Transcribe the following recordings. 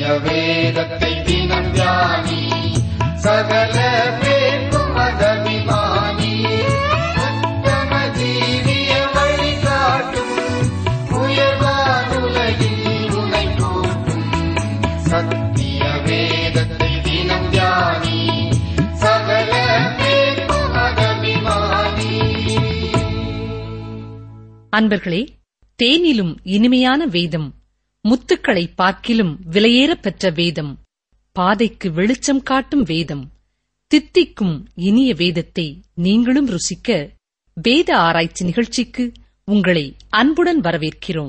வேதத்தை தினம் தியானி சகல பேர்க்கும் மதபிமானி உத்தம ஜீவிய வழி காட்டும் உயர்வானுலகில் உனை கூட்டும் சத்திய வேதத்தை தினம் தியானி சகல பேர்க்கும் மதபிமானி அன்பர்களே தேனிலும் இனிமையான வேதம் முத்துக்களை பார்க்கிலும் விலையேறப் பெற்ற வேதம் பாதைக்கு வெளிச்சம் காட்டும் வேதம் தித்திக்கும் இனிய வேதத்தை நீங்களும் ருசிக்க வேத ஆராய்ச்சி நிகழ்ச்சிக்கு உங்களை அன்புடன் வரவேற்கிறோம்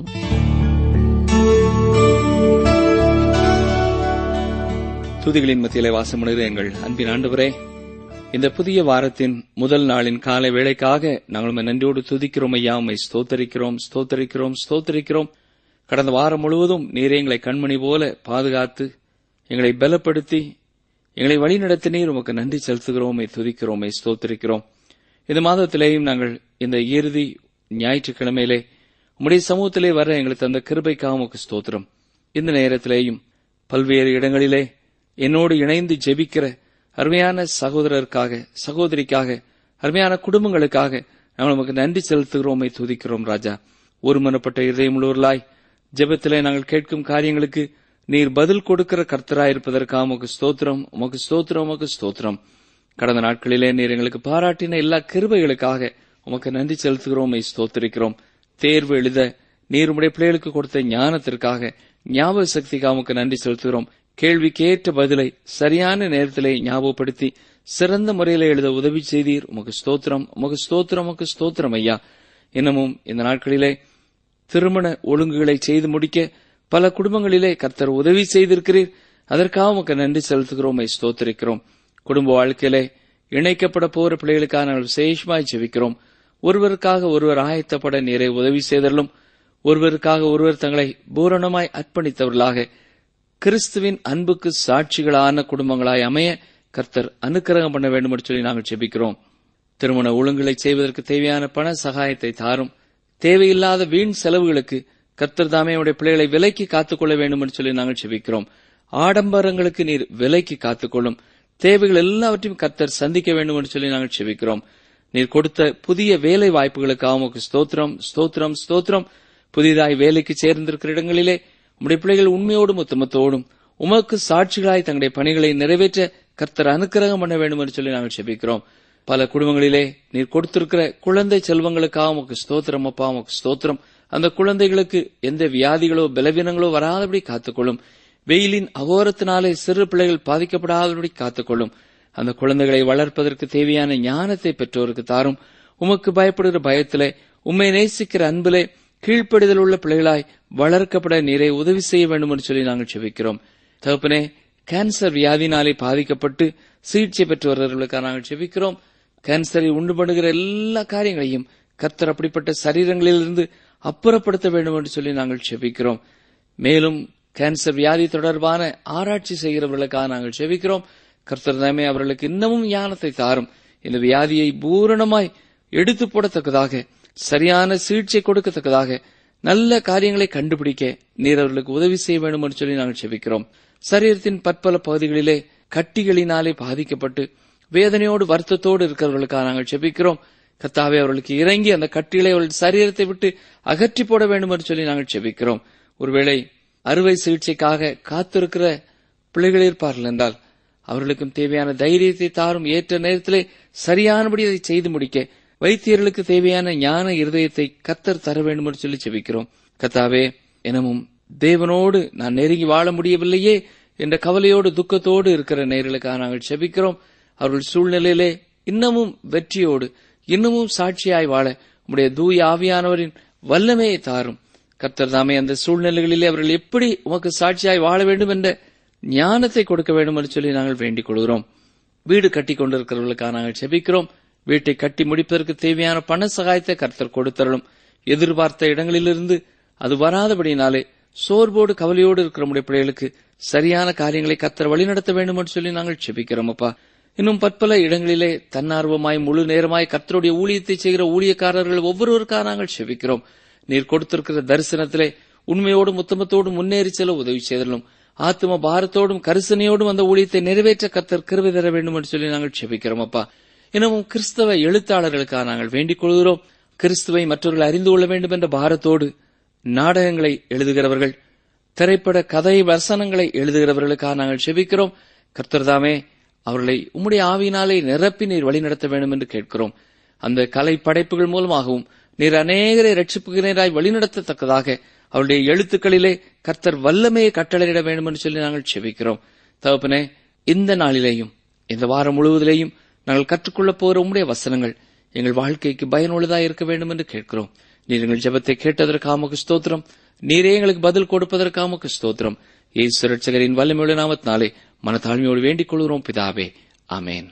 துதிகளின் மத்தியிலே வாசமுடுகிற எங்கள் அன்பின் ஆண்டவரே இந்த புதிய வாரத்தின் முதல் நாளின் காலை வேளைக்காக நாங்கள் உம்மை நன்றியோடு துதிக்கிறோம் ஐயா உம்மை ஸ்தோத்தரிக்கிறோம் ஸ்தோத்தரிக்கிறோம் ஸ்தோத்தரிக்கிறோம் கடந்த வாரம் முழுவதும் நீரே எங்களை கண்மணி போல பாதுகாத்து எங்களை பலப்படுத்தி எங்களை வழிநடத்தினீர் உமக்கு நன்றி செலுத்துகிறோம் உம்மை துதிக்கிறோம் உம்மை ஸ்தோத்தரிக்கிறோம் இந்த மாதத்திலேயும் நாங்கள் இந்த இறுதி ஞாயிற்றுக்கிழமையிலே உம்முடைய சமூகத்திலே வர எங்களுக்கு தந்த கிருபைக்காக உமக்கு ஸ்தோத்திரம் இந்த நேரத்திலேயும் பல்வேறு இடங்களிலே என்னோடு இணைந்து ஜெபிக்கிற அருமையான சகோதரருக்காக சகோதரிக்காக அருமையான குடும்பங்களுக்காக நாங்கள் உமக்கு நன்றி செலுத்துகிறோம் உம்மை துதிக்கிறோம் ராஜா ஒருமனப்பட்ட இதயமுள்ளவர்களாய் ஜெபத்திலே நாங்கள் கேட்கும் காரியங்களுக்கு நீர் பதில் கொடுக்கிற கர்த்தராயிருப்பதற்காக உமக்கு ஸ்தோத்திரம் உமக்கு ஸ்தோத்திரம் உமக்கு ஸ்தோத்திரம் கடந்த நாட்களிலே நீர் எங்களுக்கு பாராட்டின எல்லா கிருபைகளுக்காக உமக்கு நன்றி செலுத்துகிறோம் உம்மை ஸ்தோத்திரிக்கிறோம் தேர்வு எழுத நீர் உம்முடைய பிள்ளைகளுக்கு கொடுத்த ஞானத்திற்காக ஞாபக சக்திக்காக உமக்கு நன்றி செலுத்துகிறோம் கேள்விக்கு ஏற்ற பதிலை சரியான நேரத்திலே ஞாபகப்படுத்தி சிறந்த முறையில் எழுத உதவி செய்தீர் உமக்கு ஸ்தோத்திரம் உமக்கு ஸ்தோத்திரம் உமக்கு ஸ்தோத்திரம் ஐயா இன்னமும் இந்த நாட்களிலே திருமண ஒழுங்குகளை செய்து முடிக்க பல குடும்பங்களிலே கர்த்தர் உதவி செய்திருக்கிறீர் அதற்காக உமக்கு நன்றி செலுத்துகிறோம் உம்மை ஸ்தோத்திரிக்கிறோம் குடும்ப வாழ்க்கையிலே இணைக்கப்பட போற பிள்ளைகளுக்காக நாங்கள் விசேஷமாய் ஜெபிக்கிறோம் ஒருவருக்காக ஒருவர் ஆயத்தப்பட நீரை உதவி செய்தலும் ஒருவருக்காக ஒருவர் தங்களை பூரணமாய் அர்ப்பணித்தவர்களாக கிறிஸ்துவின் அன்புக்கு சாட்சிகளான குடும்பங்களாய் அமைய கர்த்தர் அனுக்கிரகம் பண்ண வேண்டும் என்று சொல்லி நாங்கள் ஜெபிக்கிறோம் திருமண ஒழுங்குகளை செய்வதற்கு தேவையான பண சகாயத்தை தாரும் தேவையில்லாத வீண் செலவுகளுக்கு கர்த்தர் தாமே உடைய பிள்ளைகளை விலைக்கு காத்துக்கொள்ள வேண்டும் என்று சொல்லி நாங்கள் ஜெபிக்கிறோம் ஆடம்பரங்களுக்கு நீர் விலைக்கு காத்துக்கொள்ளும் தேவைகள் எல்லாவற்றையும் கர்த்தர் சந்திக்க வேண்டும் என்று சொல்லி நாங்கள் ஜெபிக்கிறோம் நீர் கொடுத்த புதிய வேலை வாய்ப்புகளுக்காக உமக்கு ஸ்தோத்திரம் ஸ்தோத்திரம் ஸ்தோத்திரம் புதிதாய் வேலைக்கு சேர்ந்திருக்கிற இடங்களிலே உம்முடைய பிள்ளைகள் உண்மையோடும் உத்தமத்தோடும் உமக்கு சாட்சிகளாய் தங்களுடைய பணிகளை நிறைவேற்ற கர்த்தர் அனுக்கிரகம் பண்ண வேண்டும் என்று சொல்லி நாங்கள் செபிக்கிறோம் பல குடும்பங்களிலே நீர் கொடுத்திருக்கிற குழந்தை செல்வங்களுக்காக உமக்கு ஸ்தோத்திரம் அப்பா உமக்கு ஸ்தோத்திரம் அந்த குழந்தைகளுக்கு எந்த வியாதிகளோ பலவீனங்களோ வராதபடி காத்துக்கொள்ளும் வெயிலின் அகோரத்தினாலே சிறு பிள்ளைகள் பாதிக்கப்படாதபடி காத்துக்கொள்ளும் அந்த குழந்தைகளை வளர்ப்பதற்கு தேவையான ஞானத்தை பெற்றோருக்கு தாரும் உமக்கு பயப்படுகிற பயத்திலே உம்மை நேசிக்கிற அன்பிலே கீழ்ப்படிதல் உள்ள பிள்ளைகளாய் வளர்க்கப்பட நீரை உதவி செய்ய வேண்டும் என்று சொல்லி நாங்கள் செபிக்கிறோம் தகப்பனே கேன்சர் வியாதினாலே பாதிக்கப்பட்டு சிகிச்சை பெற்று வருவர்களுக்காக நாங்கள் செபிக்கிறோம் கேன்சரை உண்டு பண்ணுகிற எல்லா காரியங்களையும் கர்த்தர் அப்படிப்பட்ட சரீரங்களிலிருந்து அப்புறப்படுத்த வேண்டும் என்று சொல்லி நாங்கள் செபிக்கிறோம் மேலும் கேன்சர் வியாதி தொடர்பான ஆராய்ச்சி செய்கிறவர்களுக்காக நாங்கள் செபிக்கிறோம் கர்த்தர் தாமே அவர்களுக்கு இன்னமும் ஞானத்தை தாரும் இந்த வியாதியை பூரணமாய் எடுத்து போடத்தக்கதாக சரியான சிகிச்சை கொடுக்கத்தக்கதாக நல்ல காரியங்களை கண்டுபிடிக்க நீர் அவர்களுக்கு உதவி செய்ய வேண்டும் என்று சொல்லி நாங்கள் செபிக்கிறோம் சரீரத்தின் பற்பல பகுதிகளிலே கட்டிகளினாலே பாதிக்கப்பட்டு வேதனையோடு வருத்தத்தோடு இருக்கிறவர்களுக்காக நாங்கள் செபிக்கிறோம் கத்தாவே அவர்களுக்கு இறங்கி அந்த கட்டிகளை அவர்கள் சரீரத்தை விட்டு அகற்றி போட வேண்டும் என்று சொல்லி நாங்கள் செபிக்கிறோம் ஒருவேளை அறுவை சிகிச்சைக்காக காத்திருக்கிற பிள்ளைகள் இருப்பார்கள் என்றால் அவர்களுக்கும் தேவையான தைரியத்தை தாரும் ஏற்ற நேரத்திலே சரியானபடி அதை செய்து முடிக்க வைத்தியர்களுக்கு தேவையான ஞான இருதயத்தை கத்தர் தர வேண்டும் என்று சொல்லி செபிக்கிறோம் கத்தாவே எனமும் தேவனோடு நான் நெருங்கி வாழ முடியவில்லையே என்ற கவலையோடு துக்கத்தோடு இருக்கிற நேர்களுக்காக நாங்கள் செபிக்கிறோம் அவர்கள் சூழ்நிலையிலே இன்னமும் வெற்றியோடு இன்னமும் சாட்சியாய் வாழ உம்முடைய தூய ஆவியானவரின் வல்லமையை தாரும் கர்த்தர் தாமே அந்த சூழ்நிலைகளிலே அவர்கள் எப்படி உமக்கு சாட்சியாய் வாழ வேண்டும் என்ற ஞானத்தை கொடுக்க வேண்டும் என்று சொல்லி நாங்கள் வேண்டிக் கொள்கிறோம் வீடு கட்டி கொண்டிருக்கிறவர்களுக்காக நாங்கள் செபிக்கிறோம் வீட்டை கட்டி முடிப்பதற்கு தேவையான பண சகாயத்தை கர்த்தர் கொடுத்தரலும் எதிர்பார்த்த இடங்களிலிருந்து அது வராதபடினாலே சோர்வோடு கவலையோடு இருக்கிற நம்முடைய பிள்ளைகளுக்கு சரியான காரியங்களை கர்த்தர் வழிநடத்த வேண்டும் என்று சொல்லி நாங்கள் செபிக்கிறோம் அப்பா இன்னும் பற்பல இடங்களிலே தன்னார்வமாய் முழு நேரமாய் கர்த்தருடைய ஊழியத்தை செய்கிற ஊழியக்காரர்கள் ஒவ்வொருவருக்காக நாங்கள் செபிக்கிறோம் நீர் கொடுத்திருக்கிற தரிசனத்திலே உண்மையோடும் உத்தமத்தோடும் முன்னேறி செல்ல உதவி செய்தலும் ஆத்ம பாரத்தோடும் கரிசனையோடும் அந்த ஊழியத்தை நிறைவேற்ற கத்தர் கிருபை தர வேண்டும் என்று சொல்லி நாங்கள் செபிக்கிறோம் அப்பா இன்னமும் கிறிஸ்தவ எழுத்தாளர்களுக்காக நாங்கள் வேண்டிக் கொள்கிறோம் கிறிஸ்துவை மற்றவர்கள் அறிந்து கொள்ள வேண்டும் என்ற பாரத்தோடு நாடகங்களை எழுதுகிறவர்கள் திரைப்பட கதை வசனங்களை எழுதுகிறவர்களுக்காக நாங்கள் செபிக்கிறோம் கர்த்தர்தாமே அவர்களை உம்முடைய ஆவியினாலே நிரப்பி நீர் வழிநடத்த வேண்டும் என்று கேட்கிறோம் அந்த கலை படைப்புகள் மூலமாகவும் நீர் அநேகரை ரட்சிப்புகிறீராய் வழிநடத்தத்தக்கதாக அவருடைய எழுத்துக்களிலே கர்த்தர் வல்லமையை கட்டளையிட வேண்டும் என்று சொல்லி நாங்கள் செபிக்கிறோம் தகப்பனே இந்த நாளிலேயும் இந்த வாரம் முழுவதிலேயும் நாங்கள் கற்றுக்கொள்ளப் போகிற உம்முடைய வசனங்கள் எங்கள் வாழ்க்கைக்கு பயனுள்ளதாக இருக்க வேண்டும் என்று கேட்கிறோம் நீர் எங்கள் ஜெபத்தை கேட்டதற்கு ஆமக்கு ஸ்தோத்திரம் நீரே எங்களுக்கு பதில் கொடுப்பதற்கு ஆமக்கு ஸ்தோத்திரம் இயேசு ரட்சகரின் வல்லமையுள்ள நாமத்தினாலே மனத்தாழ்மையோடு வேண்டிக் கொள்கிறோம் பிதாவே ஆமேன்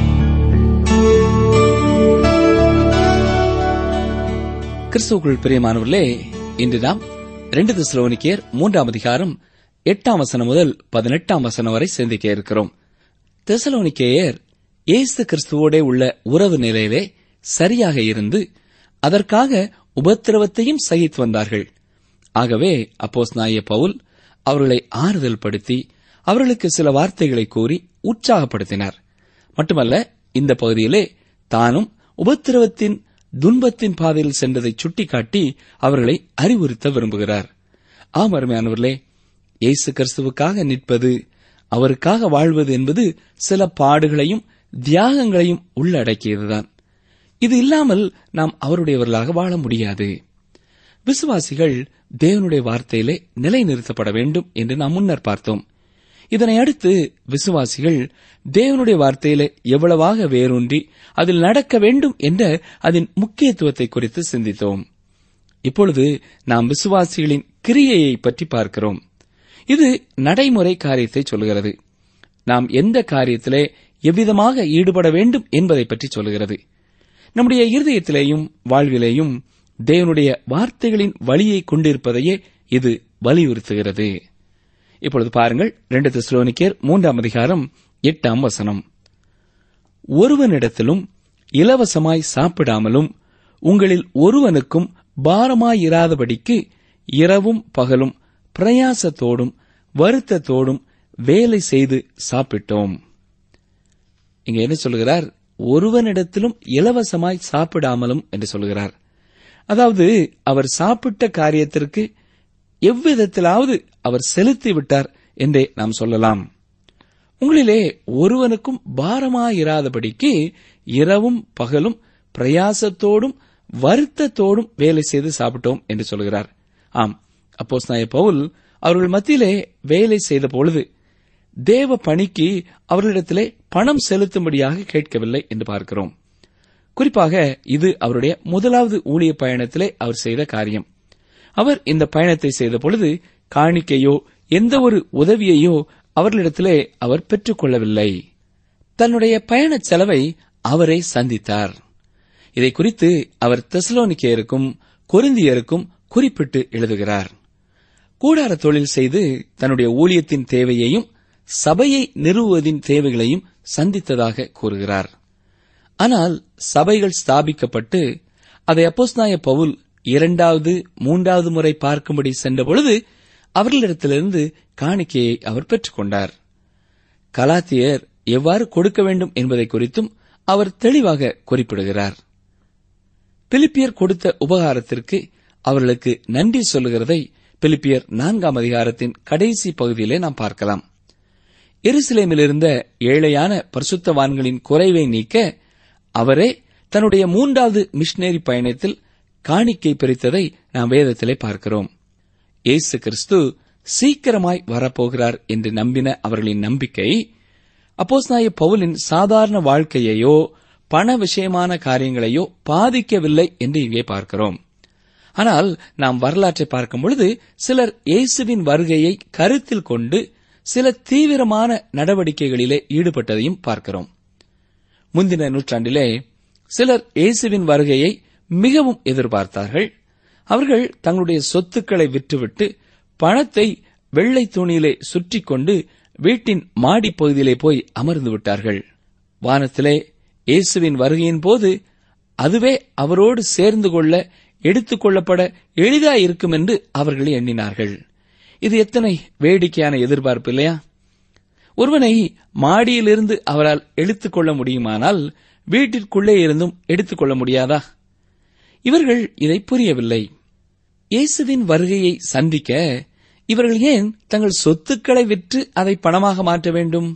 கிறிஸ்துவுக்குள் பிரியமானவர்களே இன்று நாம் ரெண்டு திசுலோனிக்கியர் மூன்றாம் அதிகாரம் எட்டாம் வசனம் முதல் பதினெட்டாம் வசனம் வரை சிந்திக்க இருக்கிறோம் தெசலோனிக்கேயர் இயேசு கிறிஸ்துவோட உள்ள உறவு நிலையிலே சரியாக இருந்து அதற்காக உபத்திரவத்தையும் சகித்து வந்தார்கள் ஆகவே அப்போஸ் நாய பவுல் அவர்களை ஆறுதல் படுத்தி அவர்களுக்கு சில வார்த்தைகளை கூறி உற்சாகப்படுத்தினார் மட்டுமல்ல இந்த பகுதியிலே தானும் உபத்திரவத்தின் துன்பத்தின் பாதையில் சென்றதை சுட்டிக்காட்டி அவர்களை அறிவுறுத்த விரும்புகிறார் ஆம் அருமையானவர்களே இயேசு கிறிஸ்துவுக்காக நிற்பது அவருக்காக வாழ்வது என்பது சில பாடுகளையும் தியாகங்களையும் உள்ளடக்கியதுதான் இது இல்லாமல் நாம் அவருடையவர்களாக வாழ முடியாது விசுவாசிகள் தேவனுடைய வார்த்தையிலே நிலைநிறுத்தப்பட வேண்டும் என்று நாம் முன்னர் பார்த்தோம் இதனை அடுத்து விசுவாசிகள் தேவனுடைய வார்த்தையிலே எவ்வளவாக வேரூன்றி அதில் நடக்க வேண்டும் என்ற அதன் முக்கியத்துவத்தை குறித்து சிந்தித்தோம் இப்பொழுது நாம் விசுவாசிகளின் கிரியையை பற்றி பார்க்கிறோம் இது நடைமுறை காரியத்தை சொல்கிறது நாம் எந்த காரியத்திலே எவ்விதமாக ஈடுபட வேண்டும் என்பதை பற்றி சொல்கிறது நம்முடைய இருதயத்திலேயும் வாழ்விலேயும் தேவனுடைய வார்த்தைகளின் வழியை கொண்டிருப்பதையே இது வலியுறுத்துகிறது இப்பொழுது பாருங்கள் ரெண்டு திசுலோனிக்கேர் மூன்றாம் அதிகாரம் எட்டாம் வசனம் ஒருவனிடத்திலும் இலவசமாய் சாப்பிடாமலும் உங்களில் ஒருவனுக்கும் பாரமாயிராதபடிக்கு இரவும் பகலும் பிரயாசத்தோடும் வருத்தத்தோடும் வேலை செய்து சாப்பிட்டோம் இங்க என்ன சொல்லுகிறார் ஒருவனிடத்திலும் இலவசமாய் சாப்பிடாமலும் என்று சொல்லுகிறார் அதாவது அவர் சாப்பிட்ட காரியத்திற்கு எவ்விதத்திலாவது அவர் செலுத்தி விட்டார் என்றே நாம் சொல்லலாம் உங்களிலே ஒருவனுக்கும் பாரமாயிராதபடிக்கு இரவும் பகலும் பிரயாசத்தோடும் வருத்தத்தோடும் வேலை செய்து சாப்பிட்டோம் என்று சொல்கிறார் ஆம் அப்போஸ் நாய பவுல் அவர்கள் மத்தியிலே வேலை செய்த பொழுது தேவ பணிக்கு அவர்களிடத்திலே பணம் செலுத்தும்படியாக கேட்கவில்லை என்று பார்க்கிறோம் குறிப்பாக இது அவருடைய முதலாவது ஊழிய பயணத்திலே அவர் செய்த காரியம் அவர் இந்த பயணத்தை செய்த பொழுது காணிக்கையோ எந்த ஒரு உதவியையோ அவர்களிடத்திலே அவர் பெற்றுக் கொள்ளவில்லை தன்னுடைய பயணச் செலவை அவரே சந்தித்தார் இதை குறித்து அவர் தெசலோனிக்கேயருக்கும் கொரிந்தியருக்கும் குறிப்பிட்டு எழுதுகிறார் கூடார தொழில் செய்து தன்னுடைய ஊழியத்தின் தேவையையும் சபையை நிறுவுவதின் தேவைகளையும் சந்தித்ததாக கூறுகிறார் ஆனால் சபைகள் ஸ்தாபிக்கப்பட்டு அதை அப்போஸ்நாய பவுல் இரண்டாவது மூன்றாவது முறை பார்க்கும்படி சென்றபொழுது அவர்களிடத்திலிருந்து காணிக்கையை அவர் பெற்றுக்கொண்டார் கலாத்தியர் எவ்வாறு கொடுக்க வேண்டும் என்பதை குறித்தும் அவர் தெளிவாக குறிப்பிடுகிறார் பிலிப்பியர் கொடுத்த உபகாரத்திற்கு அவர்களுக்கு நன்றி சொல்லுகிறதை பிலிப்பியர் நான்காம் அதிகாரத்தின் கடைசி பகுதியிலே நாம் பார்க்கலாம் எருசலேமில் இருந்த ஏழையான பரிசுத்தவான்களின் குறைவை நீக்க அவரே தன்னுடைய மூன்றாவது மிஷினரி பயணத்தில் காணிக்கை பிரித்ததை நாம் வேதத்திலே பார்க்கிறோம் இயேசு கிறிஸ்து சீக்கிரமாய் வரப்போகிறார் என்று நம்பின அவர்களின் நம்பிக்கை அப்போஸ்நாய பவுலின் சாதாரண வாழ்க்கையையோ பண விஷயமான காரியங்களையோ பாதிக்கவில்லை என்று இங்கே பார்க்கிறோம் ஆனால் நாம் வரலாற்றை பார்க்கும் பொழுது சிலர் இயேசுவின் வருகையை கருத்தில் கொண்டு சில தீவிரமான நடவடிக்கைகளிலே ஈடுபட்டதையும் பார்க்கிறோம் முந்தின நூற்றாண்டிலே சிலர் இயேசுவின் வருகையை மிகவும் எதிர்பார்த்தார்கள் அவர்கள் தங்களுடைய சொத்துக்களை விற்றுவிட்டு பணத்தை வெள்ளை துணியிலே சுற்றிக் கொண்டு வீட்டின் மாடிப் பகுதியிலே போய் அமர்ந்து விட்டார்கள் வானத்திலே இயேசுவின் வருகையின் போது அதுவே அவரோடு சேர்ந்து கொள்ள எடுத்துக் கொள்ளப்பட எளிதாயிருக்கும் என்று அவர்கள் எண்ணினார்கள் இது எத்தனை வேடிக்கையான எதிர்பார்ப்பு இல்லையா ஒருவனை மாடியிலிருந்து அவரால் எடுத்துக் கொள்ள முடியுமானால் வீட்டிற்குள்ளே இருந்தும் எடுத்துக்கொள்ள முடியாதா இவர்கள் இதை புரியவில்லை இயேசுவின் வருகையை சந்திக்க இவர்கள் ஏன் தங்கள் சொத்துக்களை விற்று அதை பணமாக மாற்ற வேண்டும்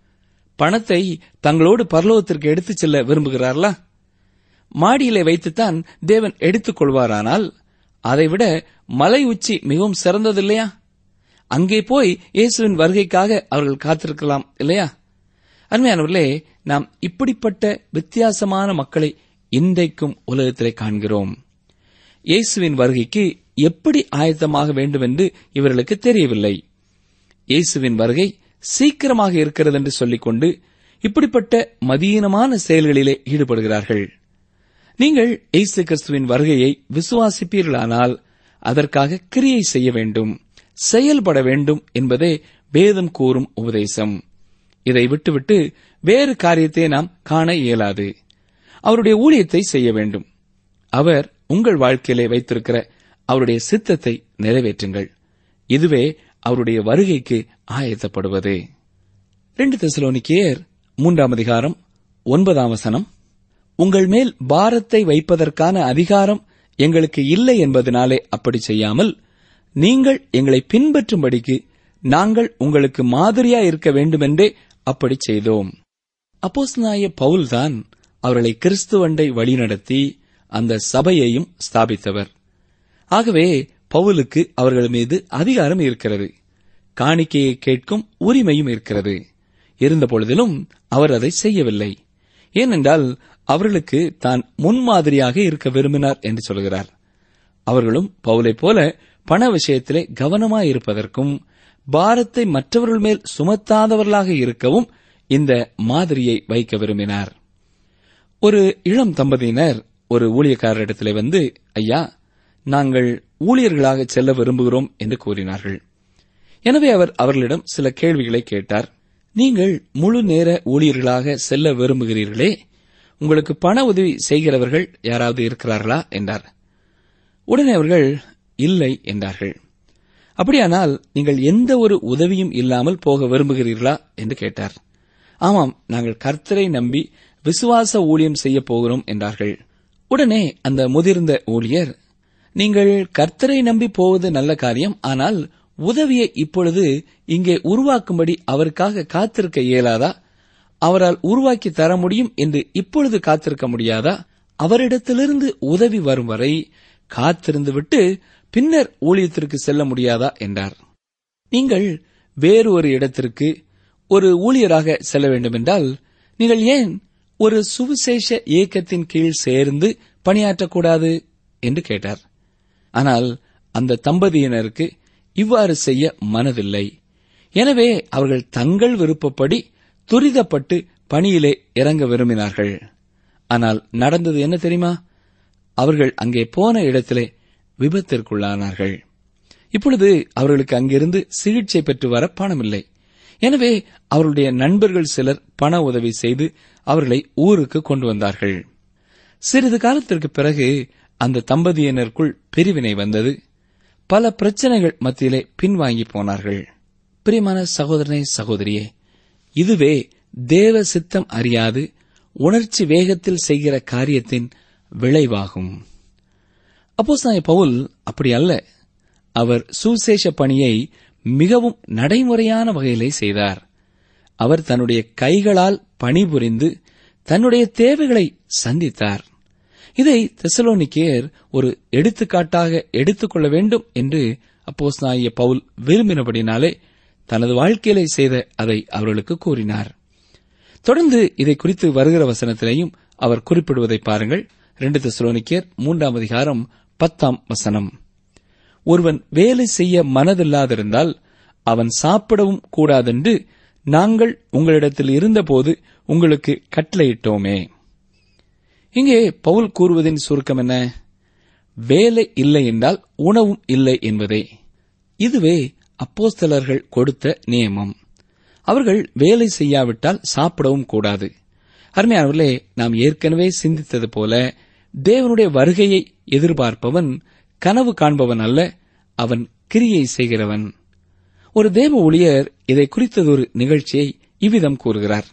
பணத்தை தங்களோடு பரலோகத்திற்கு எடுத்துச் செல்ல விரும்புகிறார்களா மாடியிலே வைத்துத்தான் தேவன் எடுத்துக் கொள்வாரானால் அதைவிட மலை உச்சி மிகவும் சிறந்ததில்லையா அங்கே போய் இயேசுவின் வருகைக்காக அவர்கள் காத்திருக்கலாம் இல்லையா அருமையானவர்களே நாம் இப்படிப்பட்ட வித்தியாசமான மக்களை இன்றைக்கும் உலகத்திலே காண்கிறோம் இயேசுவின் வருகைக்கு எப்படி ஆயத்தமாக வேண்டும் என்று இவர்களுக்கு தெரியவில்லை இயேசுவின் வருகை சீக்கிரமாக இருக்கிறது என்று சொல்லிக்கொண்டு இப்படிப்பட்ட மதீனமான செயல்களிலே ஈடுபடுகிறார்கள் நீங்கள் இயேசு கிறிஸ்துவின் வருகையை விசுவாசிப்பீர்களானால் அதற்காக கிரியை செய்ய வேண்டும் செயல்பட வேண்டும் என்பதே வேதம் கூறும் உபதேசம் இதை விட்டுவிட்டு வேறு காரியத்தை நாம் காண இயலாது அவருடைய ஊழியத்தை செய்ய வேண்டும் அவர் உங்கள் வாழ்க்கையிலே வைத்திருக்கிற அவருடைய சித்தத்தை நிறைவேற்றுங்கள் இதுவே அவருடைய வருகைக்கு ஆயத்தப்படுவது ரெண்டு தெசலோனிக்கேயர் மூன்றாம் அதிகாரம் ஒன்பதாம் வசனம் உங்கள் மேல் பாரத்தை வைப்பதற்கான அதிகாரம் எங்களுக்கு இல்லை என்பதனாலே அப்படி செய்யாமல் நீங்கள் எங்களை பின்பற்றும்படிக்கு நாங்கள் உங்களுக்கு மாதிரியா இருக்க வேண்டுமென்றே அப்படி செய்தோம் அப்போஸ்தலனாகிய பவுல்தான் அவர்களை கிறிஸ்துவண்டை வழிநடத்தி அந்த சபையையும் ஸ்தாபித்தவர் ஆகவே பவுலுக்கு அவர்கள் மீது அதிகாரம் இருக்கிறது காணிக்கையை கேட்கும் உரிமையும் இருக்கிறது இருந்தபொழுதிலும் அவர் அதை செய்யவில்லை ஏனென்றால் அவர்களுக்கு தான் முன்மாதிரியாக இருக்க விரும்பினார் என்று சொல்கிறார் அவர்களும் பவுலைப் போல பண விஷயத்திலே கவனமாயிருப்பதற்கும் பாரத்தை மற்றவர்கள் மேல் சுமத்தாதவர்களாக இருக்கவும் இந்த மாதிரியை வைக்க விரும்பினார் ஒரு இளம் தம்பதியினர் ஒரு ஊழியக்காரரிடத்திலே வந்து ஐயா நாங்கள் ஊழியர்களாக செல்ல விரும்புகிறோம் என்று கூறினார்கள் எனவே அவர் அவர்களிடம் சில கேள்விகளை கேட்டார் நீங்கள் முழு நேர ஊழியர்களாக செல்ல விரும்புகிறீர்களே உங்களுக்கு பண உதவி செய்கிறவர்கள் யாராவது இருக்கிறார்களா என்றார் உடனே அவர்கள் இல்லை என்றார்கள் அப்படியானால் நீங்கள் எந்த ஒரு உதவியும் இல்லாமல் போக விரும்புகிறீர்களா என்று கேட்டார் ஆமாம் நாங்கள் கர்த்தரை நம்பி விசுவாச ஊழியம் செய்ய போகிறோம் என்றார்கள் உடனே அந்த முதிர்ந்த ஊழியர் நீங்கள் கர்த்தரை நம்பி போவது நல்ல காரியம் ஆனால் உதவியை இப்பொழுது இங்கே உருவாக்கும்படி அவருக்காக காத்திருக்க இயலாதா அவரால் உருவாக்கி தர முடியும் என்று இப்பொழுது காத்திருக்க முடியாதா அவரிடத்திலிருந்து உதவி வரும் வரை காத்திருந்து விட்டு பின்னர் ஊழியத்திற்கு செல்ல முடியாதா என்றார் நீங்கள் வேறு ஒரு இடத்திற்கு ஒரு ஊழியராக செல்ல வேண்டுமென்றால் நீங்கள் ஏன் ஒரு சுவிசேஷ இயக்கத்தின் கீழ் சேர்ந்து பணியாற்றக்கூடாது என்று கேட்டார் ஆனால் அந்த தம்பதியினருக்கு இவ்வாறு செய்ய மனதில்லை எனவே அவர்கள் தங்கள் விருப்பப்படி துரிதப்பட்டு பணியிலே இறங்க விரும்பினார்கள் ஆனால் நடந்தது என்ன தெரியுமா அவர்கள் அங்கே போன இடத்திலே விபத்திற்குள்ளானார்கள் இப்பொழுது அவர்களுக்கு அங்கிருந்து சிகிச்சை பெற்று வர பணமில்லை எனவே அவர்களுடைய நண்பர்கள் சிலர் பண உதவி செய்து அவர்களை ஊருக்கு கொண்டு வந்தார்கள் சிறிது காலத்திற்கு பிறகு அந்த தம்பதியினருக்குள் பிரிவினை வந்தது பல பிரச்சனைகள் மத்தியிலே பின்வாங்கி போனார்கள் பிரியமான சகோதரனே சகோதரியே இதுவே தேவ சித்தம் அறியாது உணர்ச்சி வேகத்தில் செய்கிற காரியத்தின் விளைவாகும் அப்போஸ்தலனாகிய பவுல் அப்படி அல்ல அவர் சுசேஷ பணியை மிகவும் நடைமுறையான வகையிலே செய்தார் அவர் தன்னுடைய கைகளால் பணிபுரிந்து தன்னுடைய தேவைகளை சந்தித்தார் இதை தெசலோனிக்கேயர் ஒரு எடுத்துக்காட்டாக எடுத்துக்கொள்ள வேண்டும் என்று அப்போஸ்தலனாகிய பவுல் விரும்பினபடினாலே தனது வாழ்க்கையிலே செய்த அதை அவர்களுக்கு கூறினார் தொடர்ந்து இதை குறித்து வருகிற வசனத்திலேயும் அவர் குறிப்பிடுவதை பாருங்கள் ரெண்டு தெசலோனிக்கேர் மூன்றாம் அதிகாரம் பத்தாம் வசனம் ஒருவன் வேலை செய்ய மனதில்லாதிருந்தால் அவன் சாப்பிடவும் கூடாதென்று நாங்கள் உங்களிடத்தில் இருந்தபோது உங்களுக்கு கட்டளையிட்டோமே இங்கே பவுல் கூறுவதின் சுருக்கம் என்ன வேலை இல்லை என்றால் உணவும் இல்லை என்பதே இதுவே அப்போஸ்தலர்கள் கொடுத்த நியமம் அவர்கள் வேலை செய்யாவிட்டால் சாப்பிடவும் கூடாது அருமையானவர்களே நாம் ஏற்கனவே சிந்தித்தது போல தேவனுடைய வருகையை எதிர்பார்ப்பவன் கனவு காண்பவன் அல்ல அவன் கிரியை செய்கிறவன் ஒரு தேவ ஊழியர் இதை குறித்ததொரு நிகழ்ச்சியை இவ்விதம் கூறுகிறார்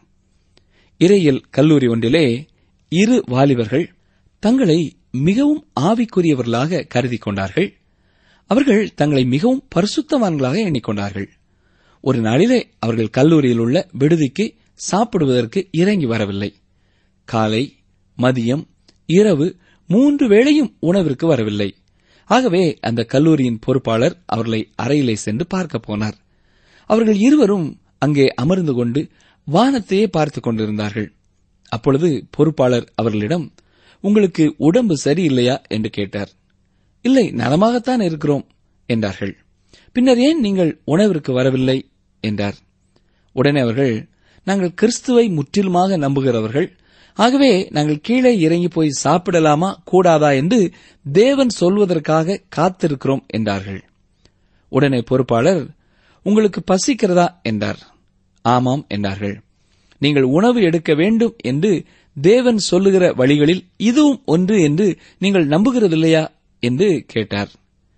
இறையியல் கல்லூரி ஒன்றிலே இரு வாலிபர்கள் தங்களை மிகவும் ஆவிக்குரியவர்களாக கருதி கொண்டார்கள் அவர்கள் தங்களை மிகவும் பரிசுத்தவான்களாக எண்ணிக்கொண்டார்கள் ஒரு நாளிலே அவர்கள் கல்லூரியில் உள்ள விடுதிக்கு சாப்பிடுவதற்கு இறங்கி வரவில்லை காலை மதியம் இரவு மூன்று வேளையும் உணவிற்கு வரவில்லை ஆகவே அந்த கல்லூரியின் பொறுப்பாளர் அவர்களை அறையிலே சென்று பார்க்க போனார் அவர்கள் இருவரும் அங்கே அமர்ந்து கொண்டு வானத்தையே பார்த்துக் கொண்டிருந்தார்கள் அப்பொழுது பொறுப்பாளர் அவர்களிடம் உங்களுக்கு உடம்பு சரியில்லையா என்று கேட்டார் இல்லை நலமாகத்தான் இருக்கிறோம் என்றார்கள் பின்னர் ஏன் நீங்கள் உணவிற்கு வரவில்லை என்றார் உடனே அவர்கள் நாங்கள் கிறிஸ்துவை முற்றிலுமாக நம்புகிறவர்கள் ஆகவே நாங்கள் கீழே இறங்கி போய் சாப்பிடலாமா கூடாதா என்று தேவன் சொல்வதற்காக காத்திருக்கிறோம் என்றார்கள் உடனே பொறுப்பாளர் உங்களுக்கு பசிக்கிறதா என்றார் ஆமாம் என்றார்கள் நீங்கள் உணவு எடுக்க வேண்டும் என்று தேவன் சொல்லுகிற வழிகளில் இதுவும் ஒன்று என்று நீங்கள் நம்புகிறதில்லையா என்று கேட்டார்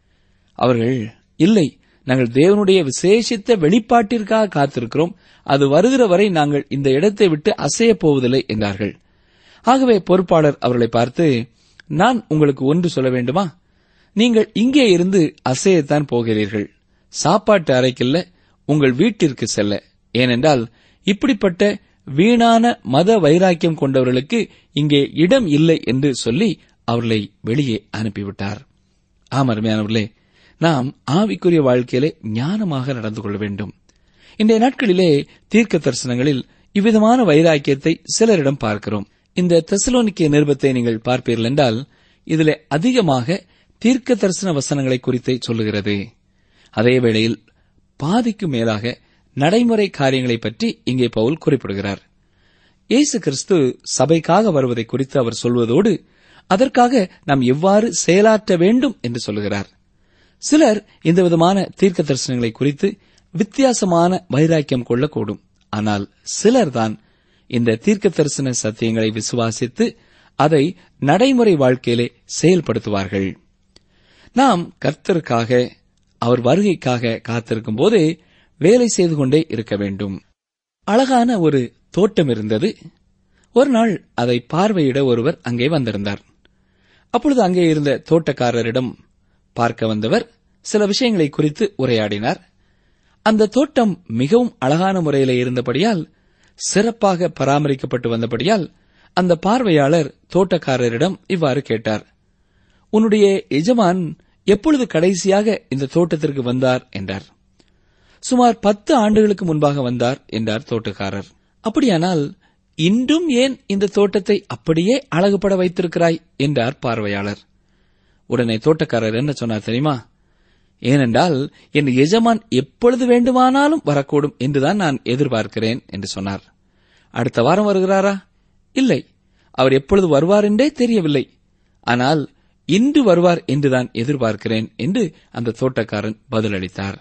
அவர்கள் இல்லை நாங்கள் தேவனுடைய விசேஷித்த வெளிப்பாட்டிற்காக காத்திருக்கிறோம் அது வருகிற வரை நாங்கள் இந்த இடத்தை விட்டு அசையப் போவதில்லை என்றார்கள் ஆகவே பொறுப்பாளர் அவர்களை பார்த்து நான் உங்களுக்கு ஒன்று சொல்ல வேண்டுமா நீங்கள் இங்கே இருந்து அசையத்தான் போகிறீர்கள் சாப்பாட்டு அறைக்கில்ல உங்கள் வீட்டிற்கு செல்ல ஏனென்றால் இப்படிப்பட்ட வீணான மத வைராக்கியம் கொண்டவர்களுக்கு இங்கே இடம் இல்லை என்று சொல்லி அவர்களை வெளியே அனுப்பிவிட்டார் ஆம் அருமையானவர்களே நாம் ஆவிக்குரிய வாழ்க்கையிலே ஞானமாக நடந்து கொள்ள வேண்டும் இன்றைய நாட்களிலே தீர்க்க தரிசனங்களில் இவ்விதமான வைராக்கியத்தை சிலரிடம் பார்க்கிறோம் இந்த தெசலோனிக்கிய நிருபத்தை நீங்கள் பார்ப்பீர்கள் என்றால் இதிலே அதிகமாக தீர்க்க தரிசன வசனங்களை குறித்தே சொல்லுகிறது அதே வேளையில் பாதிக்கு மேலாக நடைமுறை காரியங்களை பற்றி இங்கே பவுல் குறிப்பிடுகிறார் இயேசு கிறிஸ்து சபைக்காக வருவதை குறித்து அவர் சொல்வதோடு அதற்காக நாம் எவ்வாறு செயலாற்ற வேண்டும் என்று சொல்லுகிறார் சிலர் இந்த விதமான தீர்க்க தரிசனங்களை குறித்து வித்தியாசமான வைராக்கியம் கொள்ளக்கூடும் ஆனால் சிலர்தான் இந்த தீர்க்க தரிசன சத்தியங்களை விசுவாசித்து அதை நடைமுறை வாழ்க்கையிலே செயல்படுத்துவார்கள் நாம் கர்த்தருக்காக அவர் வருகைக்காக காத்திருக்கும் போது வேலை செய்து கொண்டே இருக்க வேண்டும் அழகான ஒரு தோட்டம் இருந்தது ஒரு நாள் அதை பார்வையிட ஒருவர் அங்கே வந்திருந்தார் அப்பொழுது அங்கே இருந்த தோட்டக்காரரிடம் பார்க்க வந்தவர் சில விஷயங்களை குறித்து உரையாடினார் அந்த தோட்டம் மிகவும் அழகான முறையிலே இருந்தபடியால் சிறப்பாக பராமரிக்கப்பட்டு வந்தபடியால் அந்த பார்வையாளர் தோட்டக்காரரிடம் இவ்வாறு கேட்டார் உன்னுடைய எஜமான் எப்பொழுது கடைசியாக இந்த தோட்டத்திற்கு வந்தார் என்றார் சுமார் பத்து ஆண்டுகளுக்கு முன்பாக வந்தார் என்றார் தோட்டக்காரர் அப்படியானால் இன்றும் ஏன் இந்த தோட்டத்தை அப்படியே அழகுபட வைத்திருக்கிறாய் என்றார் பார்வையாளர் உடனே தோட்டக்காரர் என்ன சொன்னார் தெரியுமா ஏனென்றால் என் எஜமான் எப்பொழுது வேண்டுமானாலும் வரக்கூடும் என்றுதான் நான் எதிர்பார்க்கிறேன் என்று சொன்னார் அடுத்த வாரம் வருகிறாரா இல்லை அவர் எப்பொழுது வருவார் என்றே தெரியவில்லை ஆனால் இன்று வருவார் என்றுதான் எதிர்பார்க்கிறேன் என்று அந்த தோட்டக்காரன் பதிலளித்தார்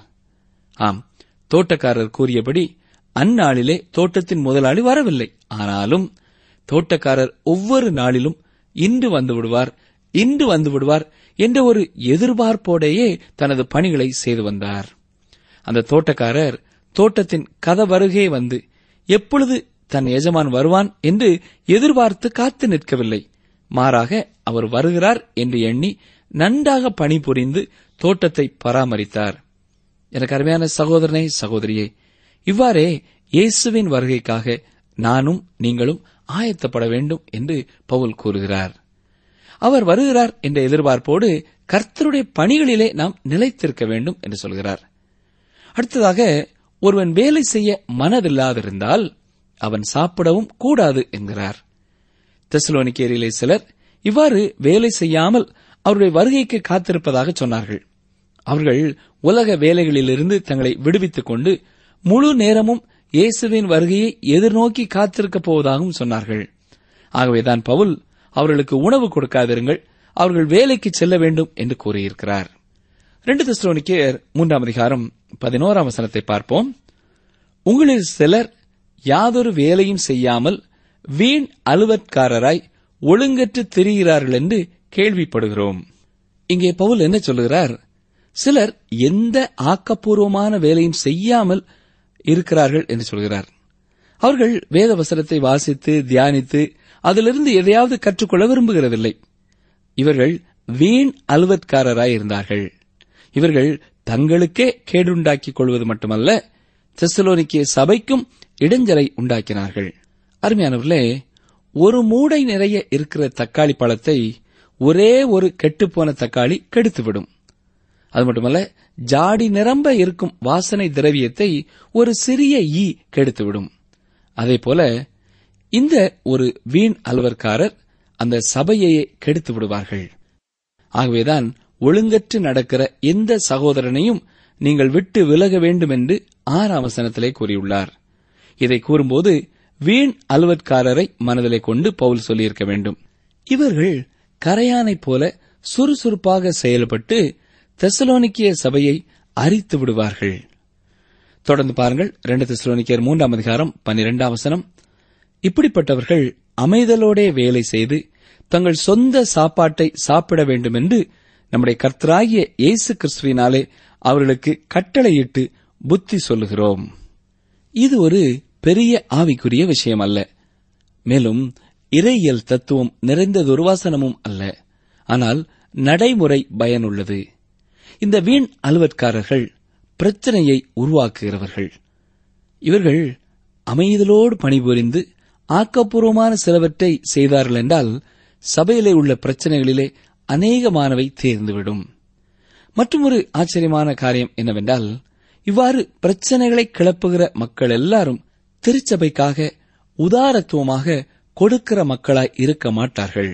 ஆம் தோட்டக்காரர் கூறியபடி அந்நாளிலே தோட்டத்தின் முதலாளி வரவில்லை ஆனாலும் தோட்டக்காரர் ஒவ்வொரு நாளிலும் இன்று வந்து விடுவார் இன்று வந்து விடுவார் என்ற ஒரு எதிர்பார்ப்போடையே தனது பணிகளை செய்து வந்தார் அந்த தோட்டக்காரர் தோட்டத்தின் கதவருகே வந்து எப்பொழுது தன் எஜமான் வருவான் என்று எதிர்பார்த்து காத்து நிற்கவில்லை மாறாக அவர் வருகிறார் என்று எண்ணி நன்றாக பணிபுரிந்து தோட்டத்தை பராமரித்தார் எனக்கு அருமையான சகோதரனே சகோதரியே இவ்வாறே இயேசுவின் வருகைக்காக நானும் நீங்களும் ஆயத்தப்பட வேண்டும் என்று பவுல் கூறுகிறார் அவர் வருகிறார் என்ற எதிர்பார்ப்போடு கர்த்தருடைய பணிகளிலே நாம் நிலைத்திருக்க வேண்டும் என்று சொல்கிறார் அடுத்ததாக ஒருவன் வேலை செய்ய மனதில்லாதிருந்தால் அவன் சாப்பிடவும் கூடாது என்கிறார் தெசலோனிக்கேரியிலே சிலர் இவ்வாறு வேலை செய்யாமல் அவருடைய வருகைக்கு காத்திருப்பதாக சொன்னார்கள் அவர்கள் உலக வேலைகளிலிருந்து தங்களை விடுவித்துக் கொண்டு முழு நேரமும் இயேசுவின் வருகையை எதிர்நோக்கி காத்திருக்கப் போவதாகவும் சொன்னார்கள் ஆகவேதான் பவுல் அவர்களுக்கு உணவு கொடுக்காதிருங்கள் அவர்கள் வேலைக்கு செல்ல வேண்டும் என்று கூறியிருக்கிறார் ரெண்டு தெஸ்லோனிக்கேயர் மூன்றாம் அதிகாரம் பதினோராம் வசனத்தை பார்ப்போம் உங்களில் சிலர் யாதொரு வேலையும் செய்யாமல் வீண் அலுவற்காரராய் ஒழுங்கற்று திரிகிறார்கள் என்று கேள்விப்படுகிறோம் இங்கே பவுல் என்ன சொல்லுகிறார் சிலர் எந்த ஆக்கப்பூர்வமான வேலையும் செய்யாமல் இருக்கிறார்கள் என்று சொல்கிறார் அவர்கள் வேத வசனத்தை வாசித்து தியானித்து அதிலிருந்து எதையாவது கற்றுக்கொள்ள விரும்புகிறதில்லை இவர்கள் வீண் அலுவற்காரராய் இருந்தார்கள் இவர்கள் தங்களுக்கே கேடுண்டாக்கிக் கொள்வது மட்டுமல்ல தெசலோனிக்கிய சபைக்கும் இடைஞ்சலை உண்டாக்கினார்கள் அருமையானவர்களே ஒரு மூடை நிறைய இருக்கிற தக்காளி பழத்தை ஒரே ஒரு கெட்டுப்போன தக்காளி கெடுத்துவிடும் அது மட்டுமல்ல ஜாடி நிரம்ப இருக்கும் வாசனை திரவியத்தை ஒரு சிறிய ஈ கெடுத்துவிடும் அதே போல இந்த ஒரு வீண் அலுவற்காரர் அந்த சபையையே கெடுத்து விடுவார்கள் ஆகவேதான் ஒழுங்கற்று நடக்கிற எந்த சகோதரனையும் நீங்கள் விட்டு விலக வேண்டும் என்று ஆறாம் வசனத்திலே கூறியுள்ளார் இதை கூறும்போது வீண் அலுவற்காரரை மனதிலே கொண்டு பவுல் சொல்லியிருக்க வேண்டும் இவர்கள் கரையானைப் போல சுறுசுறுப்பாக செயல்பட்டு தெசலோனிக்கிய சபையை அரித்து விடுவார்கள் தொடர்ந்து பாருங்கள் இரண்டு தெசலோனிக்கர் மூன்றாம் அதிகாரம் பன்னிரெண்டாம் வசனம் இப்படிப்பட்டவர்கள் அமைதலோடே வேலை செய்து தங்கள் சொந்த சாப்பாட்டை சாப்பிட வேண்டும் என்று நம்முடைய கர்த்தராகிய இயேசு கிறிஸ்துவினாலே அவர்களுக்கு கட்டளையிட்டு புத்தி சொல்லுகிறோம் இது ஒரு பெரிய ஆவிக்குரிய விஷயம் அல்ல மேலும் இறையியல் தத்துவம் நிறைந்த துர்வாசனமும் அல்ல ஆனால் நடைமுறை பயனுள்ளது இந்த வீண் அலுவற்காரர்கள் பிரச்சனையை உருவாக்குகிறவர்கள் இவர்கள் அமைதலோடு பணிபுரிந்து ஆக்கப்பூர்வமான சிலவற்றை செய்தார்கள் என்றால் சபையிலே உள்ள பிரச்சனைகளிலே அநேகமானவை தேர்ந்துவிடும் மற்றொரு ஆச்சரியமான காரியம் என்னவென்றால் இவ்வாறு பிரச்சனைகளை கிளப்புகிற மக்கள் எல்லாரும் திருச்சபைக்காக உதாரத்துவமாக கொடுக்கிற மக்களாய் இருக்க மாட்டார்கள்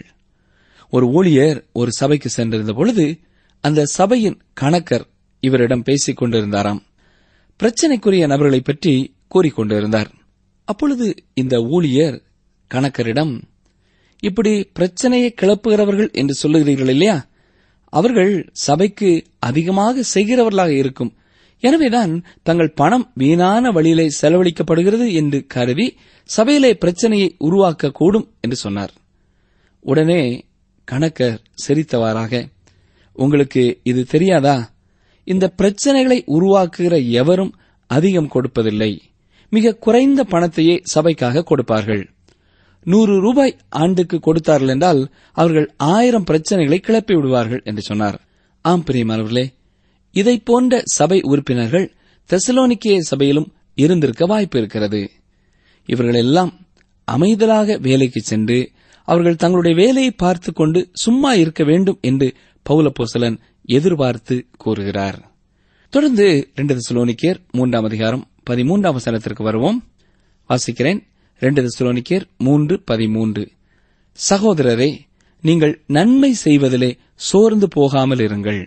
ஒரு ஊழியர் ஒரு சபைக்கு சென்றிருந்த பொழுது அந்த சபையின் கணக்கர் இவரிடம் பேசிக் கொண்டிருந்தாராம் பிரச்சனைக்குரிய நபர்களை பற்றி கூறிக்கொண்டிருந்தார் அப்பொழுது இந்த ஊழியர் கணக்கரிடம் இப்படி பிரச்சனையை கிளப்புகிறவர்கள் என்று சொல்லுகிறீர்கள் இல்லையா அவர்கள் சபைக்கு அதிகமாக செய்கிறவர்களாக இருக்கும் எனவேதான் தங்கள் பணம் வீணான வழியிலே செலவழிக்கப்படுகிறது என்று கருதி சபையிலே பிரச்சனையை உருவாக்கக்கூடும் என்று சொன்னார் உடனே கணக்கர் சிரித்தவாறாக உங்களுக்கு இது தெரியாதா இந்த பிரச்சனைகளை உருவாக்குகிற எவரும் அதிகம் கொடுப்பதில்லை மிக குறைந்த பணத்தையே சபைக்காக கொடுப்பார்கள் நூறு ரூபாய் ஆண்டுக்கு கொடுத்தார்கள் என்றால் அவர்கள் ஆயிரம் பிரச்சனைகளை கிளப்பி விடுவார்கள் என்று சொன்னார் ஆம் பிரியமானவர்களே இதை போன்ற சபை உறுப்பினர்கள் தெசலோனிக்கே சபையிலும் இருந்திருக்க வாய்ப்பு இருக்கிறது இவர்களெல்லாம் அமைதலாக வேலைக்கு சென்று அவர்கள் தங்களுடைய வேலையை பார்த்துக் கொண்டு சும்மா இருக்க வேண்டும் என்று பௌலப்போசலன் எதிர்பார்த்து கூறுகிறார் தொடர்ந்து இரண்டு தெசலோனிக்கேர் மூன்றாம் அதிகாரம் பதிமூன்றாம் வசனத்திற்கு வருவோம் வாசிக்கிறேன் இரண்டு தெசலோனிக்கேர் மூன்று பதிமூன்று சகோதரரே நீங்கள் நன்மை செய்வதிலே சோர்ந்து போகாமல் இருங்கள்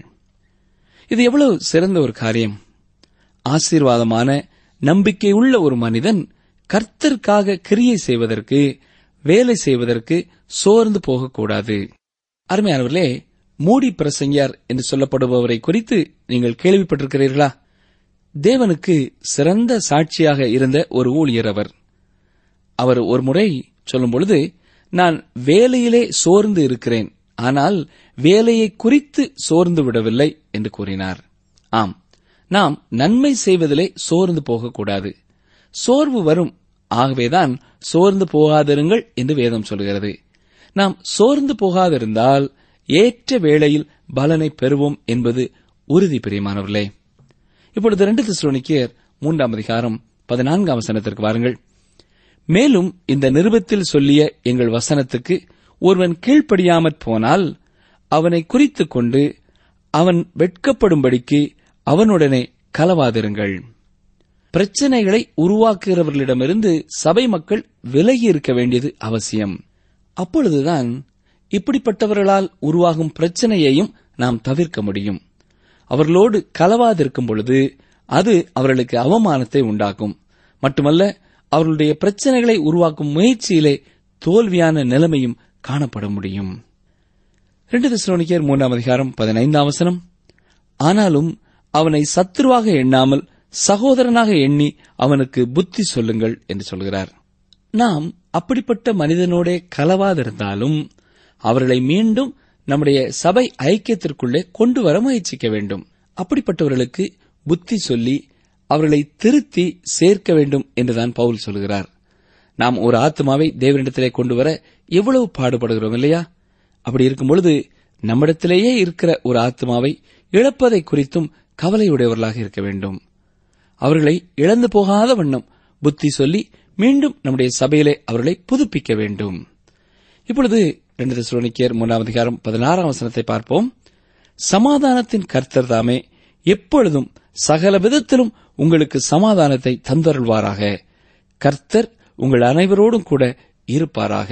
இது எவ்வளவு சிறந்த ஒரு காரியம் ஆசீர்வாதமான நம்பிக்கையுள்ள ஒரு மனிதன் கர்த்தருக்காக கிரியை செய்வதற்கு வேலை செய்வதற்கு சோர்ந்து போகக்கூடாது அருமையானவர்களே மூடி பிரசங்கியார் என்று சொல்லப்படுபவரை குறித்து நீங்கள் கேள்விப்பட்டிருக்கிறீர்களா தேவனுக்கு சிறந்த சாட்சியாக இருந்த ஒரு ஊழியர் அவர் அவர் ஒரு முறை சொல்லும் பொழுது நான் வேலையிலே சோர்ந்து இருக்கிறேன் ஆனால் வேலையை குறித்து சோர்ந்து விடவில்லை என்று கூறினார் ஆம் நாம் நன்மை செய்வதிலே சோர்ந்து போகக்கூடாது சோர்வு வரும் ஆகவேதான் சோர்ந்து போகாதிருங்கள் என்று வேதம் சொல்கிறது நாம் சோர்ந்து போகாதிருந்தால் ஏற்ற வேளையில் பலனை பெறுவோம் என்பது உறுதி பிரியமானவர்களே இப்பொழுது இரண்டு திசுரோனிக்கியர் மூன்றாம் அதிகாரம் பதினான்காம் வசனத்திற்கு வாருங்கள் மேலும் இந்த நிருபத்தில் சொல்லிய எங்கள் வசனத்துக்கு ஒருவன் கீழ்ப்படியாமற் போனால் அவனை குறித்துக் கொண்டு அவன் வெட்கப்படும்படிக்கு அவனுடனே கலவாதிருங்கள் பிரச்சனைகளை உருவாக்குகிறவர்களிடமிருந்து சபை மக்கள் விலகி இருக்க வேண்டியது அவசியம் அப்பொழுதுதான் இப்படிப்பட்டவர்களால் உருவாகும் பிரச்சனையையும் நாம் தவிர்க்க முடியும் அவர்களோடு கலவாதிருக்கும் பொழுது அது அவர்களுக்கு அவமானத்தை உண்டாக்கும் மட்டுமல்ல அவர்களுடைய பிரச்சனைகளை உருவாக்கும் முயற்சியிலே தோல்வியான நிலைமையும் காணப்பட முடியும் இரண்டு திசுரோனிக்கர் மூன்றாம் அதிகாரம் பதினைந்தாம் வசனம் ஆனாலும் அவனை சத்துருவாக எண்ணாமல் சகோதரனாக எண்ணி அவனுக்கு புத்தி சொல்லுங்கள் என்று சொல்கிறார் நாம் அப்படிப்பட்ட மனிதனோடே கலவாதிருந்தாலும் அவர்களை மீண்டும் நம்முடைய சபை ஐக்கியத்திற்குள்ளே கொண்டு வர முயற்சிக்க வேண்டும் அப்படிப்பட்டவர்களுக்கு புத்தி சொல்லி அவர்களை திருத்தி சேர்க்க வேண்டும் என்றுதான் பவுல் சொல்கிறார் நாம் ஒரு ஆத்மாவை தேவனிடத்திலே கொண்டு வர எவ்வளவு பாடுபடுகிறோம் இல்லையா அப்படி இருக்கும் பொழுது நம்மிடத்திலேயே இருக்கிற ஒரு ஆத்மாவை இழப்பதை குறித்தும் கவலையுடையவர்களாக இருக்க வேண்டும் அவர்களை இழந்து போகாத வண்ணம் புத்தி சொல்லி மீண்டும் நம்முடைய சபையிலே அவர்களை புதுப்பிக்க வேண்டும் இப்பொழுது ரெண்டு தெசலோனிக்கேயர் மூன்றாம் அதிகாரம் பதினாறாம் வசனத்தை பார்ப்போம் சமாதானத்தின் கர்த்தர் தாமே எப்பொழுதும் சகல விதத்திலும் உங்களுக்கு சமாதானத்தை தந்தருள்வாராக கர்த்தர் உங்கள் அனைவரோடும் கூட இருப்பாராக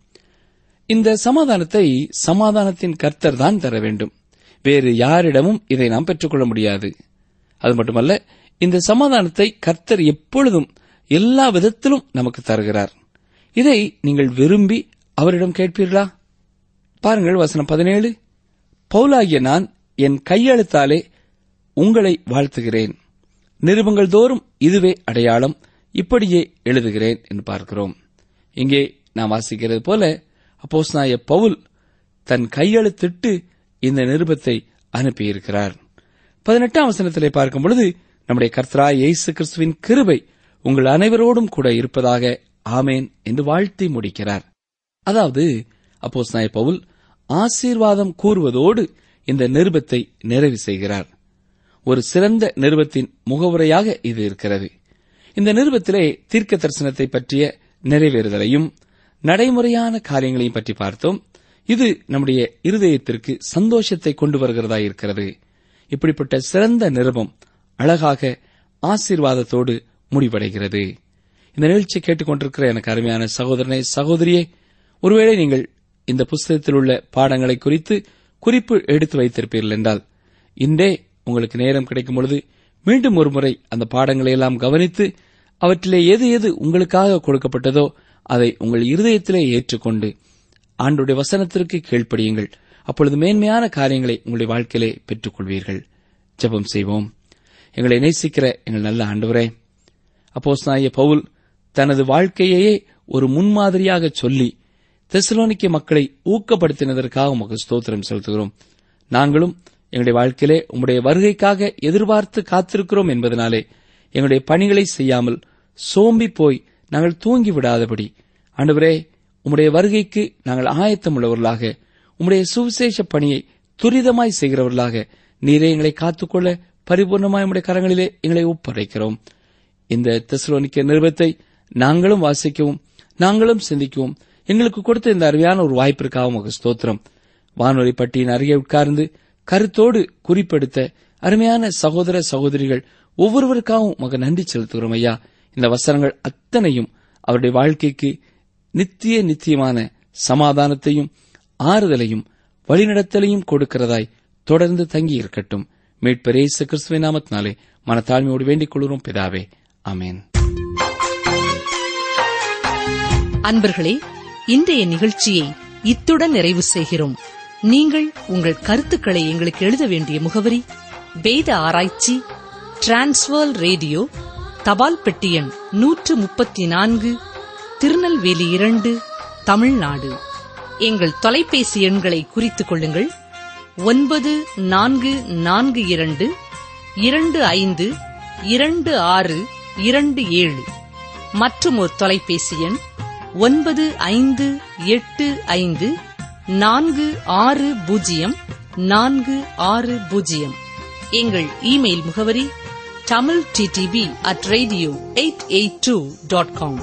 இந்த சமாதானத்தை சமாதானத்தின் கர்த்தர் தான் தர வேண்டும் வேறு யாரிடமும் இதை நாம் பெற்றுக்கொள்ள முடியாது அது மட்டுமல்ல இந்த சமாதானத்தை கர்த்தர் எப்பொழுதும் எல்லா விதத்திலும் நமக்கு தருகிறார் இதை நீங்கள் விரும்பி அவரிடம் கேட்பீர்களா பாருங்கள் வசனம் பதினேழு பவுலாகிய நான் என் கையெழுத்தாலே உங்களை வாழ்த்துகிறேன் நிருபங்கள் தோறும் இதுவே அடையாளம் இப்படியே எழுதுகிறேன் என்று பார்க்கிறோம் இங்கே நாம் வாசிக்கிறது போல அப்போஸ்நாய பவுல் தன் கையெழுத்திட்டு இந்த நிருபத்தை அனுப்பியிருக்கிறார் பதினெட்டாம் வசனத்திலே பார்க்கும் பொழுது நம்முடைய கர்த்தராய் இயேசு கிறிஸ்துவின் கிருபை உங்கள் அனைவரோடும் கூட இருப்பதாக ஆமேன் என்று வாழ்த்தி முடிக்கிறார் அதாவது அப்போஸ்நாய பவுல் ஆசீர்வாதம் கூறுவதோடு இந்த நிருபத்தை நிறைவு செய்கிறார் ஒரு சிறந்த நிருபத்தின் முகவுரையாக இது இருக்கிறது இந்த நிருபத்திலே தீர்க்க தரிசனத்தை பற்றிய நிறைவேறுதலையும் நடைமுறையான காரியங்களையும் பற்றி பார்த்தோம் இது நம்முடைய இருதயத்திற்கு சந்தோஷத்தை கொண்டு வருகிறதா இருக்கிறது இப்படிப்பட்ட சிறந்த நிருபம் அழகாக ஆசீர்வாதத்தோடு முடிவடைகிறது இந்த நிகழ்ச்சியை கேட்டுக்கொண்டிருக்கிற எனக்கு அருமையான சகோதரனை சகோதரியே ஒருவேளை நீங்கள் இந்த புஸ்தகத்தில் உள்ள பாடங்களை குறித்து குறிப்பு எடுத்து வைத்திருப்பீர்கள் என்றால் இன்றே உங்களுக்கு நேரம் கிடைக்கும் பொழுது மீண்டும் ஒருமுறை அந்த பாடங்களை எல்லாம் கவனித்து அவற்றிலே எது எது உங்களுக்காக கொடுக்கப்பட்டதோ அதை உங்கள் இருதயத்திலே ஏற்றுக்கொண்டு ஆண்டுடைய வசனத்திற்கு கீழ்ப்படியுங்கள் அப்பொழுது மேன்மையான காரியங்களை உங்களுடைய வாழ்க்கையிலே பெற்றுக் கொள்வீர்கள் ஜெபம் செய்வோம் எங்களை நேசிக்கிற எங்கள் நல்ல ஆண்டவரே அப்போஸ்தலனாகிய பவுல் தனது வாழ்க்கையையே ஒரு முன்மாதிரியாக சொல்லி தெசலோனிக்க மக்களை ஊக்கப்படுத்தினதற்காக உமக்கு ஸ்தோத்திரம் செலுத்துகிறோம் நாங்களும் எங்களுடைய வாழ்க்கையிலே உம்முடைய வருகைக்காக எதிர்பார்த்து காத்திருக்கிறோம் என்பதனாலே எங்களுடைய பணிகளை செய்யாமல் சோம்பி போய் நாங்கள் தூங்கி விடாதபடி ஆண்டவரே உம்முடைய வருகைக்கு நாங்கள் ஆயத்தம் உள்ளவர்களாக உம்முடைய சுவிசேஷ பணியை துரிதமாய் செய்கிறவர்களாக நீரே எங்களை காத்துக்கொள்ள பரிபூர்ணமாய் உம்முடைய கரங்களிலே எங்களை ஒப்படைக்கிறோம் இந்த தெசலோனிக்க நிருபத்தை நாங்களும் வாசிக்கவும் நாங்களும் சிந்திக்கவும் எங்களுக்கு கொடுத்த இந்த அருமையான ஒரு வாய்ப்பிற்காக உமக்கு ஸ்தோத்திரம் வானொலி பட்டியின் அருகே உட்கார்ந்து கருத்தோடு குறிப்பெடுத்த அருமையான சகோதர சகோதரிகள் ஒவ்வொருவருக்காகவும் உமக்கு நன்றி செலுத்துகிறோம் ஐயா இந்த வசனங்கள் அத்தனையும் அவருடைய வாழ்க்கைக்கு நித்திய நித்தியமான சமாதானத்தையும் ஆறுதலையும் வழிநடத்தலையும் கொடுக்கிறதாய் தொடர்ந்து தங்கி இருக்கட்டும் மீட்பரேசு கிறிஸ்துவின் நாமத்தினாலே மனத்தாழ்மையோடு வேண்டிக் கொள்கிறோம் பிதாவே ஆமேன் அன்பர்களே இன்றைய நிகழ்ச்சியை இத்துடன் நிறைவு செய்கிறோம் நீங்கள் உங்கள் கருத்துக்களை எங்களுக்கு எழுத வேண்டிய முகவரி வேத ஆராய்ச்சி டிரான்ஸ்வர் ரேடியோ தபால் பெட்டி எண் நூற்று முப்பத்தி நான்கு திருநெல்வேலி இரண்டு தமிழ்நாடு எங்கள் தொலைபேசி எண்களை குறித்துக் கொள்ளுங்கள் ஒன்பது நான்கு நான்கு இரண்டு இரண்டு ஐந்து இரண்டு ஆறு இரண்டு ஏழு மற்றும் ஒரு தொலைபேசி எண் ஒன்பது ஐந்து எட்டு ஐந்து நான்கு ஆறு பூஜ்ஜியம் நான்கு ஆறு பூஜ்ஜியம் எங்கள் இமெயில் முகவரி Tamil DTP at radio eight eight two dot com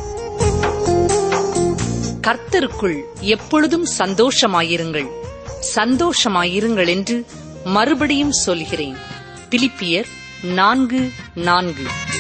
கர்த்தருக்குள் எப்பொழுதும் சந்தோஷமாயிருங்கள் சந்தோஷமாயிருங்கள் என்று மறுபடியும் சொல்கிறேன் பிலிப்பியர் நான்கு நான்கு